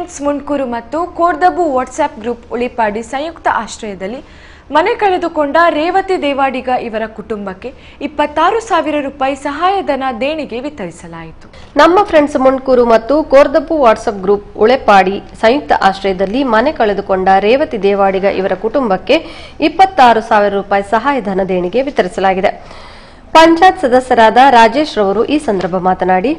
friends Mundkur ಮತ್ತು ಕೋರ್ದಬು WhatsApp group Ulipadi ಸಂಯುಕ್ತ ಆಶ್ರಯದಲ್ಲಿ ಮನೆ ಕಳೆದುಕೊಂಡ ರೇವತಿ ದೇವಾಡಿಗ ಇವರ ಕುಟುಂಬಕ್ಕೆ ಇಪ್ಪತ್ತಾರು ಸಾವಿರ ರೂಪಾಯಿ ಸಹಾಯಧನ ದೇಣಿಗೆ ವಿತರಿಸಲಾಯಿತು ನಮ್ಮ ಫ್ರೆಂಡ್ಸ್ ಮುಣ್ಕೂರು ಮತ್ತು ಕೋರ್ದಪ್ಪು ವಾಟ್ಸಪ್ ಗ್ರೂಪ್ ಉಳೆಪಾಡಿ ಸಂಯುಕ್ತ ಆಶ್ರಯದಲ್ಲಿ ಮನೆ ಕಳೆದುಕೊಂಡ ರೇವತಿ ದೇವಾಡಿಗ ಇವರ ಕುಟುಂಬಕ್ಕೆ ಇಪ್ಪತ್ತಾರು ಸಾವಿರ ರೂಪಾಯಿ ಸಹಾಯಧನ ದೇಣಿಗೆ ವಿತರಿಸಲಾಗಿದೆ ಪಂಚಾಯತ್ ಸದಸ್ಯರಾದ ರಾಜೇಶ್ ರವರು ಈ ಸಂದರ್ಭ ಮಾತನಾಡಿ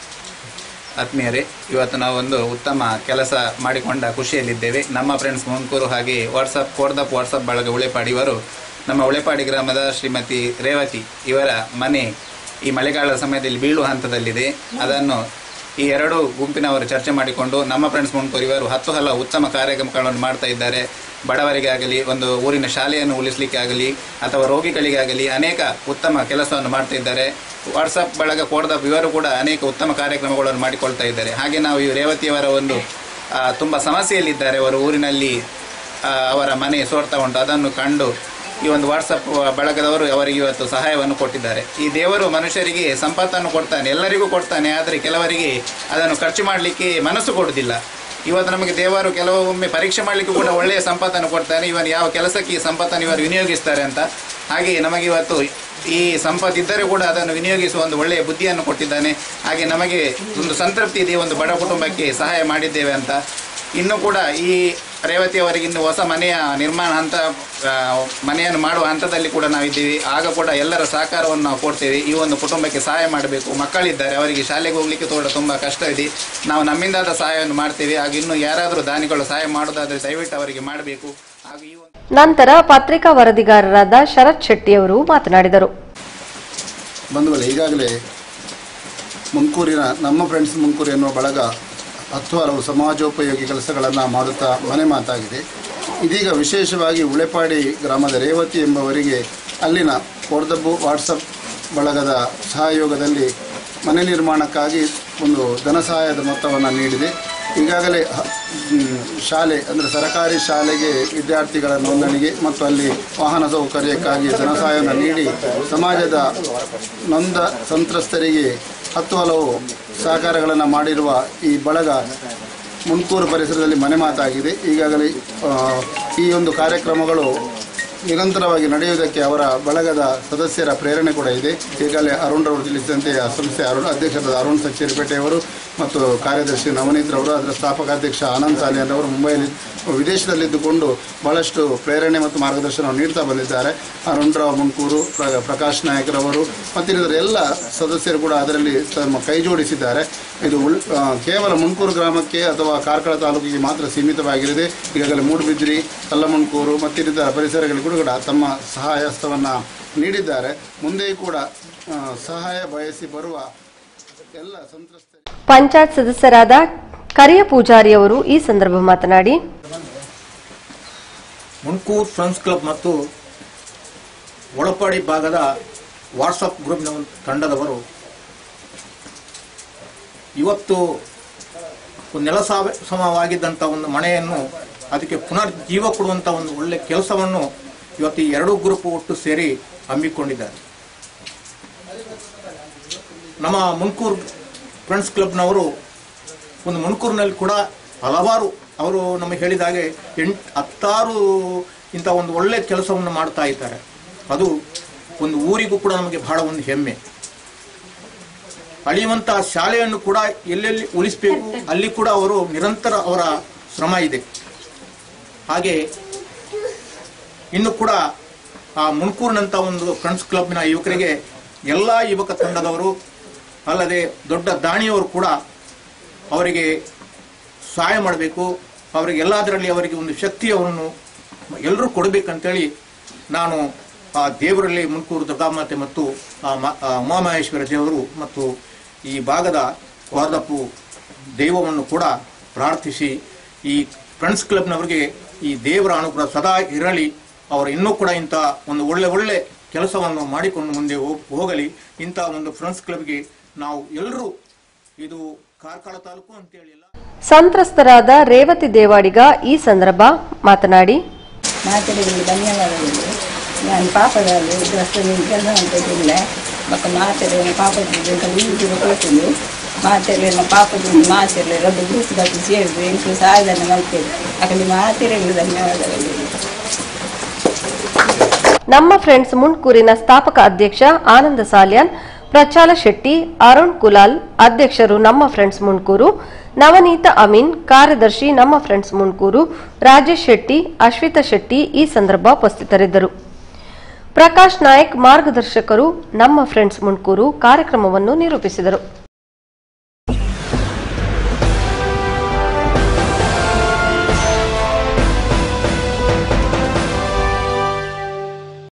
ಆತ್ಮೀಯರೇ ಇವತ್ತು ನಾವೊಂದು ಉತ್ತಮ ಕೆಲಸ ಮಾಡಿಕೊಂಡ ಖುಷಿಯಲ್ಲಿದ್ದೇವೆ ನಮ್ಮ ಫ್ರೆಂಡ್ಸ್ ಮುನ್ಕೂರು ಹಾಗೆ ವಾಟ್ಸಪ್ ಕೋರ್ದಪ್ ವಾಟ್ಸಪ್ ಬಳಗ ಉಳೆಪಾಡಿ ಇವರು ನಮ್ಮ ಉಳೆಪಾಡಿ ಗ್ರಾಮದ ಶ್ರೀಮತಿ ರೇವತಿ ಇವರ ಮನೆ ಈ ಮಳೆಗಾಲದ ಸಮಯದಲ್ಲಿ ಬೀಳುವ ಹಂತದಲ್ಲಿದೆ ಅದನ್ನು ಈ ಎರಡು ಗುಂಪಿನವರು ಚರ್ಚೆ ಮಾಡಿಕೊಂಡು ನಮ್ಮ ಫ್ರೆಂಡ್ಸ್ ಮುನ್ಕೂರು ಇವರು ಹತ್ತು ಹಲವು ಉತ್ತಮ ಕಾರ್ಯಕ್ರಮಗಳನ್ನು ಮಾಡ್ತಾ ಇದ್ದಾರೆ ಬಡವರಿಗಾಗಲಿ ಒಂದು ಊರಿನ ಶಾಲೆಯನ್ನು ಉಳಿಸಲಿಕ್ಕೆ ಆಗಲಿ ಅಥವಾ ರೋಗಿಗಳಿಗಾಗಲಿ ಅನೇಕ ಉತ್ತಮ ಕೆಲಸವನ್ನು ಮಾಡ್ತಾ ಇದ್ದಾರೆ ವಾಟ್ಸಪ್ ಬಳಗ ಕೋಡ್ದ ಇವರು ಕೂಡ ಅನೇಕ ಉತ್ತಮ ಕಾರ್ಯಕ್ರಮಗಳನ್ನು ಮಾಡಿಕೊಳ್ತಾ ಇದ್ದಾರೆ ಹಾಗೆ ನಾವು ಈ ರೇವತಿಯವರ ಒಂದು ಆ, ತುಂಬ ಸಮಸ್ಯೆಯಲ್ಲಿದ್ದಾರೆ ಅವರು ಊರಿನಲ್ಲಿ ಆ, ಅವರ ಮನೆ ಸೋರ್ತಾ ಉಂಟು ಅದನ್ನು ಕಂಡು ಈ ಒಂದು ವಾಟ್ಸಪ್ ಬಳಗದವರು ಅವರಿಗೆ ಇವತ್ತು ಸಹಾಯವನ್ನು ಕೊಟ್ಟಿದ್ದಾರೆ ಈ ದೇವರು ಮನುಷ್ಯರಿಗೆ ಸಂಪತ್ತನ್ನು ಕೊಡ್ತಾನೆ ಎಲ್ಲರಿಗೂ ಕೊಡ್ತಾನೆ ಆದರೆ ಕೆಲವರಿಗೆ ಅದನ್ನು ಖರ್ಚು ಮಾಡಲಿಕ್ಕೆ ಮನಸ್ಸು ಕೊಡುವುದಿಲ್ಲ ಇವತ್ತು ನಮಗೆ ದೇವರು ಕೆಲವೊಮ್ಮೆ ಪರೀಕ್ಷೆ ಮಾಡಲಿಕ್ಕೂ ಕೂಡ ಒಳ್ಳೆಯ ಸಂಪತ್ತನ್ನು ಕೊಡ್ತಾನೆ ಇವನು ಯಾವ ಕೆಲಸಕ್ಕೆ ಈ ಸಂಪತ್ತನ್ನು ಇವರು ವಿನಿಯೋಗಿಸ್ತಾರೆ ಅಂತ ಹಾಗೆ ನಮಗೆ ಇವತ್ತು ಈ ಸಂಪತ್ತಿದ್ದರೆ ಕೂಡ ಅದನ್ನು ವಿನಿಯೋಗಿಸುವ ಒಂದು ಒಳ್ಳೆಯ ಬುದ್ಧಿಯನ್ನು ಕೊಟ್ಟಿದ್ದಾನೆ ಹಾಗೆ ನಮಗೆ ಒಂದು ಸಂತೃಪ್ತಿ ಇದೆ ಒಂದು ಬಡ ಕುಟುಂಬಕ್ಕೆ ಸಹಾಯ ಮಾಡಿದ್ದೇವೆ ಅಂತ ಇನ್ನು ಕೂಡ ಈ ರೇವತಿ ಅವರಿಗೆ ಇನ್ನು ಹೊಸ ಮನೆಯ ನಿರ್ಮಾಣ ಹಂತ ಆ, ಮನೆಯನ್ನು ಮಾಡುವ ಹಂತದಲ್ಲಿ ಕೂಡ ನಾವಿದ್ದೀವಿ ಆಗ ಕೂಡ ಎಲ್ಲರ ಸಹಕಾರವನ್ನು ನಾವು ಕೊಡ್ತೇವೆ ಈ ಒಂದು ಕುಟುಂಬಕ್ಕೆ ಸಹಾಯ ಮಾಡಬೇಕು ಮಕ್ಕಳಿದ್ದಾರೆ ಅವರಿಗೆ ಶಾಲೆಗೆ ಹೋಗ್ಲಿಕ್ಕೆ ಕೂಡ ತುಂಬ ಕಷ್ಟ ಇದೆ ನಾವು ನಮ್ಮಿಂದಾದ ಸಹಾಯವನ್ನು ಮಾಡ್ತೇವೆ ಹಾಗೆ ಇನ್ನು ಯಾರಾದರೂ ದಾನಿಗಳು ಸಹಾಯ ಮಾಡೋದಾದರೆ ದಯವಿಟ್ಟು ಅವರಿಗೆ ಮಾಡಬೇಕು ಹಾಗೂ ಈ ಒಂದು ನಂತರ ಪತ್ರಿಕಾ ವರದಿಗಾರರಾದ ಶರತ್ ಶೆಟ್ಟಿ ಅವರು ಮಾತನಾಡಿದರು ಬಂಧುಗಳೇ ಈಗಾಗಲೇ ಮುನ್ಕೂರಿನ ನಮ್ಮ ಫ್ರೆಂಡ್ಸ್ ಮುನ್ಕೂರು ಎನ್ನುವ ಬಳಗ ಹತ್ತು ಹಲವು ಸಮಾಜೋಪಯೋಗಿ ಕೆಲಸಗಳನ್ನು ಮಾಡುತ್ತಾ ಮನೆ ಮಾತಾಗಿದೆ ಇದೀಗ ವಿಶೇಷವಾಗಿ ಉಳೆಪಾಡಿ ಗ್ರಾಮದ ರೇವತಿ ಎಂಬವರಿಗೆ ಅಲ್ಲಿನ ಕೊರ್ದಬ್ಬು ವಾಟ್ಸಪ್ ಬಳಗದ ಸಹಯೋಗದಲ್ಲಿ ಮನೆ ನಿರ್ಮಾಣಕ್ಕಾಗಿ ಒಂದು ಧನ ಸಹಾಯದ ಮೊತ್ತವನ್ನು ನೀಡಿದೆ ಈಗಾಗಲೇ ಹ- ಮ್, ಶಾಲೆ ಅಂದರೆ ಸರ್ಕಾರಿ ಶಾಲೆಗೆ ವಿದ್ಯಾರ್ಥಿಗಳ ನೋಂದಣಿಗೆ ಮತ್ತು ಅಲ್ಲಿ ವಾಹನ ಸೌಕರ್ಯಕ್ಕಾಗಿ ಧನ ಸಹಾಯವನ್ನು ನೀಡಿ ಸಮಾಜದ ನೊಂದ ಸಂತ್ರಸ್ತರಿಗೆ ಹತ್ತು ಹಲವು ಸಹಕಾರಗಳನ್ನು ಮಾಡಿರುವ ಈ ಬಳಗ ಮುನ್ಕೂರು ಪರಿಸರದಲ್ಲಿ ಮನೆ ಮಾತಾಗಿದೆ ಈಗಾಗಲೇ ಆ, ಈ ಒಂದು ಕಾರ್ಯಕ್ರಮಗಳು ನಿರಂತರವಾಗಿ ನಡೆಯುವುದಕ್ಕೆ ಅವರ ಬಳಗದ ಸದಸ್ಯರ ಪ್ರೇರಣೆ ಕೂಡ ಇದೆ ಈಗಾಗಲೇ ಅರುಣ್ ರವರು ತಿಳಿಸಿದಂತೆ ಆ ಸಂಸ್ಥೆ ಅರುಣ್ ಅಧ್ಯಕ್ಷರಾದ ಅರುಣ್ ಸಚ್ಚೇರಿಪೇಟೆಯವರು ಮತ್ತು ಕಾರ್ಯದರ್ಶಿ ನವನೀತ್ ರವರು ಅದರ ಸ್ಥಾಪಕಾಧ್ಯಕ್ಷ ಆನಂದ್ ಸಾಲಿಯನ್ ಅವರು ಮುಂಬೈಯಲ್ಲಿ ವಿದೇಶದಲ್ಲಿದ್ದುಕೊಂಡು ಬಹಳಷ್ಟು ಪ್ರೇರಣೆ ಮತ್ತು ಮಾರ್ಗದರ್ಶನವನ್ನು ನೀಡ್ತಾ ಬಂದಿದ್ದಾರೆ ಅರುಣ್ ರಾವ್ ಮುನ್ಕೂರು ಪ್ರ- ಪ್ರಕಾಶ್ ನಾಯಕರವರು ಮತ್ತಿತರ ಎಲ್ಲ ಸದಸ್ಯರು ಕೂಡ ಅದರಲ್ಲಿ ತಮ್ಮ ಕೈ ಜೋಡಿಸಿದ್ದಾರೆ ಇದು ಉಳ್- ಆ, ಕೇವಲ ಮುನ್ಕೂರು ಗ್ರಾಮಕ್ಕೆ ಅಥವಾ ಕಾರ್ಕಳ ತಾಲೂಕಿಗೆ ಮಾತ್ರ ಸೀಮಿತವಾಗಿರದೆ ಈಗಾಗಲೇ ಮೂಡುಬಿದ್ರಿ ಕಲ್ಲಮುನ್ಕೂರು ಮತ್ತಿತರ ಪರಿಸರಗಳಿಗೂ ಕೂಡ ತಮ್ಮ ಸಹಾಯ ಹಸ್ತವನ್ನು ನೀಡಿದ್ದಾರೆ ಮುಂದೆಯೂ ಕೂಡ ಆ, ಸಹಾಯ ಬಯಸಿ ಬರುವ ಎಲ್ಲ ಸಂತ್ರಸ್ತ ಪಂಚಾಯತ್ ಸದಸ್ಯರಾದ ಕರಿಯ ಪೂಜಾರಿ ಅವರು ಈ ಸಂದರ್ಭ ಮಾತನಾಡಿ ಮುನ್ಕೂರ್ ಫ್ರೆಂಡ್ಸ್ ಕ್ಲಬ್ ಮತ್ತು ಒಳಪಾಡಿ ಭಾಗದ ವಾಟ್ಸಪ್ ಗ್ರೂಪ್ನ ಒಂದು ತಂಡದವರು ಇವತ್ತು ಒಂದು ನೆಲ ಸಾವ- ಸಮವಾಗಿದ್ದಂಥ ಒಂದು ಮನೆಯನ್ನು ಅದಕ್ಕೆ ಪುನರ್ ಜೀವ ಕೊಡುವಂಥ ಒಂದು ಒಳ್ಳೆ ಕೆಲಸವನ್ನು ಇವತ್ತು ಈ ಎರಡೂ ಗ್ರೂಪ್ ಒಟ್ಟು ಸೇರಿ ಹಮ್ಮಿಕೊಂಡಿದ್ದಾರೆ ನಮ್ಮ ಮುನ್ಕೂರ್ ಫ್ರೆಂಡ್ಸ್ ಕ್ಲಬ್ನವರು ಒಂದು ಮುನ್ಕೂರಿನಲ್ಲಿ ಕೂಡ ಹಲವಾರು ಅವರು ನಮಗೆ ಹೇಳಿದ ಹಾಗೆ ಎಂಟು ಹತ್ತಾರು ಇಂಥ ಒಂದು ಒಳ್ಳೆ ಕೆಲಸವನ್ನು ಮಾಡ್ತಾ ಇದ್ದಾರೆ ಅದು ಒಂದು ಊರಿಗೂ ಕೂಡ ನಮಗೆ ಬಹಳ ಒಂದು ಹೆಮ್ಮೆ ಅಳಿಯುವಂತಹ ಶಾಲೆಯನ್ನು ಕೂಡ ಎಲ್ಲೆಲ್ಲಿ ಉಳಿಸಬೇಕು ಅಲ್ಲಿ ಕೂಡ ಅವರು ನಿರಂತರ ಅವರ ಶ್ರಮ ಇದೆ ಹಾಗೆ ಇನ್ನು ಕೂಡ ಆ ಮುನ್ಕೂರಿನಂಥ ಒಂದು ಫ್ರೆಂಡ್ಸ್ ಕ್ಲಬ್ನ ಯುವಕರಿಗೆ ಎಲ್ಲ ಯುವಕ ತಂಡದವರು ಅಲ್ಲದೆ ದೊಡ್ಡ ದಾಣಿಯವರು ಕೂಡ ಅವರಿಗೆ ಸಹಾಯ ಮಾಡಬೇಕು ಅವರಿಗೆ ಎಲ್ಲದರಲ್ಲಿ ಅವರಿಗೆ ಒಂದು ಶಕ್ತಿಯನ್ನು ಎಲ್ಲರೂ ಕೊಡಬೇಕಂತೇಳಿ ನಾನು ಆ ದೇವರಲ್ಲಿ ಮುನ್ಕೂರು ದುರ್ಗಾಮಾತೆ ಮತ್ತು ಆ ಮ- ಆ ಉಮಾಮಹೇಶ್ವರ ದೇವರು ಮತ್ತು ಈ ಭಾಗದ ವಾರ್ದಪ್ಪು ದೈವವನ್ನು ಕೂಡ ಪ್ರಾರ್ಥಿಸಿ ಈ ಫ್ರೆಂಡ್ಸ್ ಕ್ಲಬ್ನವರಿಗೆ ಈ ದೇವರ ಅನುಗ್ರಹ ಸದಾ ಇರಲಿ ಅವರು ಇನ್ನೂ ಕೂಡ ಇಂಥ ಒಂದು ಒಳ್ಳೆ ಒಳ್ಳೆ ಕೆಲಸವನ್ನು ಮಾಡಿಕೊಂಡು ಮುಂದೆ ಹೋಗ್- ಹೋಗಲಿ ಇಂಥ ಒಂದು ಫ್ರೆಂಡ್ಸ್ ಕ್ಲಬ್ಗೆ ನಾವು ಎಲ್ಲರೂ ಇದು ಕಾರ್ಕಳ ತಾಲೂಕು ಅಂತೇಳಿ ಎಲ್ಲ ಸಂತ್ರಸ್ತರಾದ ರೇವತಿ ದೇವಾಡಿಗ ಈ ಸಂದರ್ಭ ಮಾತನಾಡಿ ಮಾತಾಡಿದಲ್ಲಿ ಧನ್ಯವಾದಗಳು ನಾನು ಪಾಪದಲ್ಲಿ ದೋಸ್ತಲ್ಲಿ ಕೆಲಸ ಮಾಡ್ತಿದ್ದಿಲ್ಲ ಮತ್ತು ಮಾತಾಡಿ ಪಾಪ ಅಂತ ಲೀವಿಗೆ ಕೊಡ್ತೀನಿ ಮಾತೆರಲಿಲ್ಲ ಪಾಪದಿಂದ ಮಾತೆರಲಿಲ್ಲ ಒಂದು ಗ್ರೂಪ್ ದಾಟಿ ಸೇರಿದ್ರು ಎಂಟು ಸಹಾಯಧನ ಮಲ್ತೇವೆ ಅಕಲಿ ಮಾತೆರಲಿಲ್ಲ ಧನ್ಯವಾದಗಳು ನಮ್ಮ ಫ್ರೆಂಡ್ಸ್ ಮುಂಡ್ಕೂರಿನ ಸ್ಥಾಪಕ ಅಧ್ಯಕ್ಷ ಆನಂದ ಸಾಲ್ಯಾನ್ ಪ್ರಚಾಲ ಶೆಟ್ಟಿ ಅರುಣ್ ಕುಲಾಲ್ ಅಧ್ಯಕ್ಷರು ನಮ್ಮ ಫ್ರೆಂಡ್ಸ್ ಮುಂಡ್ಕೂರು ನವನೀತ ಅಮೀನ್ ಕಾರ್ಯದರ್ಶಿ ನಮ್ಮ ಫ್ರೆಂಡ್ಸ್ ಮುಂಡ್ಕೂರು ರಾಜೇಶ್ ಶೆಟ್ಟಿ ಅಶ್ವಿತಾ ಶೆಟ್ಟಿ ಈ ಸಂದರ್ಭ ಉಪಸ್ಥಿತರಿದ್ದರು ಪ್ರಕಾಶ್ ನಾಯಕ್ ಮಾರ್ಗದರ್ಶಕರು ನಮ್ಮ ಫ್ರೆಂಡ್ಸ್ ಮುಂಡ್ಕೂರು ಕಾರ್ಯಕ್ರಮವನ್ನು ನಿರೂಪಿಸಿದರು